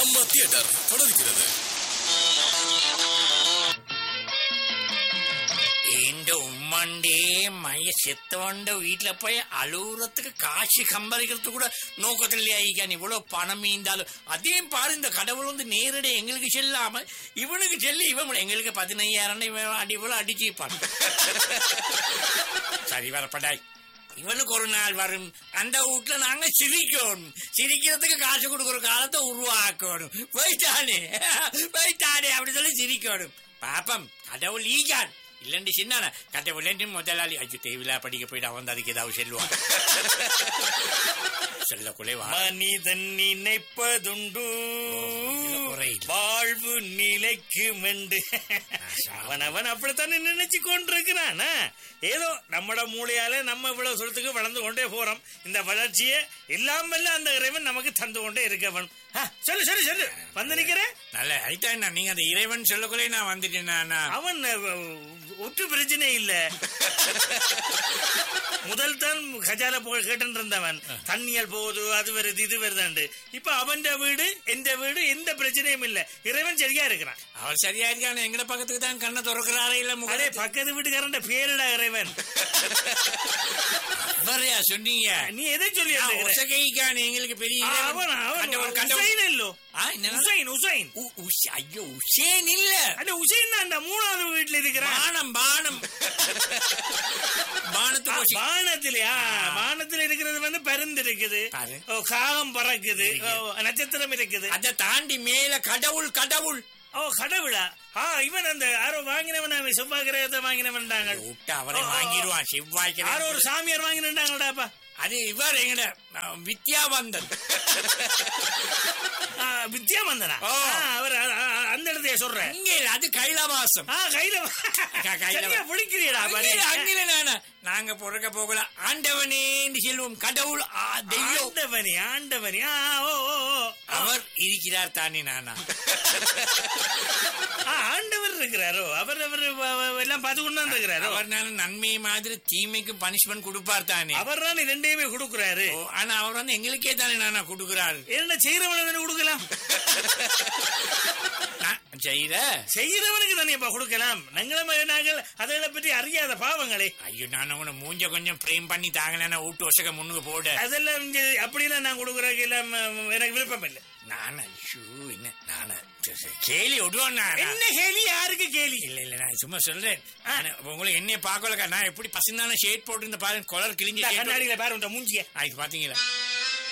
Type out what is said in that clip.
நம்ம தியேட்டர் தொடர்கிறது இந்த உம்மண்டே மைய செத்தவண்ட வீட்டுல போய் அழுகுறதுக்கு காசு கம்பரிக்கிறது கூட நோக்கத்தில் இல்லையா இவ்வளவு பணம் ஈந்தாலும் அதையும் பாரு இந்த கடவுள் வந்து நேரடி எங்களுக்கு செல்லாம இவனுக்கு செல்லி இவன் எங்களுக்கு பதினையாயிரம் இவன் அடி இவ்வளவு அடிச்சுப்பான் சரி வரப்படாய் இவனுக்கு ஒரு நாள் வரும் அந்த வீட்டுல நாங்க சிரிக்கணும் சிரிக்கிறதுக்கு காசு கொடுக்குற காலத்தை உருவாக்கணும் போயிட்டானே போயிட்டானே அப்படி சொல்லி சிரிக்கணும் பாப்பம் கடவுள் ஈகான் இல்லண்டி சின்ன கடவுள் முதலாளி ஐயோ தேவிலா படிக்க போயிட்டு அவன் அதுக்கு ஏதாவது சொல்லுவான் சொல்லக்குள்ளே வா மனிதன் நினைப்பதுண்டு இதுல குறை இல்லை. வாழ்வு நிலைக்கும் என்று அவன் அவன் அப்படித்தானே நினைச்சு கொண்டிருக்கிறான் ஏதோ நம்மட மூளையால நம்ம இவ்வளவு சொல்றதுக்கு வளர்ந்து கொண்டே போறோம் இந்த வளர்ச்சியை இல்லாமல் அந்த இறைவன் நமக்கு தந்து கொண்டே இருக்கவன் ஆ, சொல்லு சொல்லு சொல்லு வந்து நிக்கிறேன் நல்ல ஐட்டா நீங்க அந்த இறைவன் சொல்லக்குள்ளே நான் வந்துட்டேன் நான் நான் அவன் அஹ், ஒற்று பிரச்சனை இல்ல முதல் தான் கஜால போ கேட்டு இருந்தவன் தண்ணியல் போகுது அது வருது இது வருதாண்டு இப்ப அவன் வீடு எந்த வீடு எந்த பிரச்சனையும் இல்ல இறைவன் சரியா இருக்கிறான் அவர் சரியா இருக்கான எங்கட பக்கத்துக்கு தான் கண்ணை திறக்கிறாரே இல்ல அடே முகடே பக்கத்து வீட்டுக்காரன் பேருடா இறைவன் வரையா சொன்னீங்க நீ எதை சொல்லி நான் இருக்கிற? ஒசகைக்கான எங்களுக்கு பெரிய ஆ, இறைவன். அவன் அவன் கண்டவர், கண்டவர். உசைன் இல்லோ ஆ, என்னது? உசைன் உசைன் உ- உஸ்- ஐயோ உசேன் இல்ல அட உசைன் தான் மூணாவது வீட்டுல இருக்கிறான் பானம் பானம் பானத்து ஆ, கோஷி. வானத்திலயா வானத்துல இருக்கிறது வந்து பருந்து இருக்குது பாரு. ஓ, காகம் பறக்குது ஓ, நட்சத்திரம் இருக்குது அதை தாண்டி மேல கடவுள் கடவுள் ஓ கடவுளா ஆ இவன் அந்த யாரோ வாங்கினவன் அவன் செவ்வாய் கிரகத்தை வாங்கினவன்டாங்க விட்டு அவரை ஓ, ஓ, ஓ. வாங்கிடுவான் செவ்வாய்க்கு யாரோ ஒரு சாமியார் வாங்கினாங்கடாப்பா அது இவர் எங்கட அஹ், வித்யாவந்தன் வித்யா வந்தனா ஓ. அவர் அ- அ- அந்த இடத்தைய சொல்றேன் இங்க இல்ல, அது கைலாவாசம் ஆ கையில க- கையில சரியா வா. பிடிக்கிறீடா பாரு. அங்கில அங்கில நானா நாங்க பிறக்க போகல ஆண்டவனேன்னு செல்வோம் கடவுள் ஆ, தெய்வம் ஆண்டவனே ஆண்டவனே ஆ, ஓ ஓ ஓ. அவர் இருக்கிறார் தானே நானா ஆ, ஆண்டவர் இருக்கிறாரோ அவர் அவர் வ- வ- எல்லாம் பார்த்து கொண்டு தான் இருக்கிறாரோ அவர் நான் நன்மை மாதிரி தீமைக்கு பனிஷ்மெண்ட் கொடுப்பார் தானே அவர் தான் ரெண்டையுமே கொடுக்குறாரு ஓ, ஆனா அவர் வந்து எங்களுக்கே தானே நானா கொடுக்கிறாரு என்ன செய்யறவன தானே கொடுக்கலாம் நான் செய்யற செய்யறவனுக்கு தானேப்பா கொடுக்கலாம் நங்களும் நாங்கள் அதை பற்றி அறியாத பாவங்களே ஐயோ நான் உன மூஞ்ச கொஞ்சம் பிரேம் பண்ணி தாங்கலன்னா ஊட்டு வருஷக்க முன்னுக்கு போட அதெல்லாம் இங்க அப்படிலாம் நான் கொடுக்குறதுக்கு எல்லாம் ம், எனக்கு விருப்பம் இல்லை நானா ஐயோ என்ன நானா சரி, சரி, கேலி விடுவோம் நான் என்ன கேலி யாருக்கு கேலி இல்ல இல்ல நான் சும்மா சொல்றேன் ஆனா, உங்களுக்கு என்னைய பாக்கலக்கா நான் எப்படி பசுந்தான ஷேட் போட்டு இந்த பாருங்க கொலர் கிழிஞ்சு இந்த shade போட்டு- கண்ணாடியில பாரு உன் மூஞ்சிய ஆ, இது பாத்தீங்களா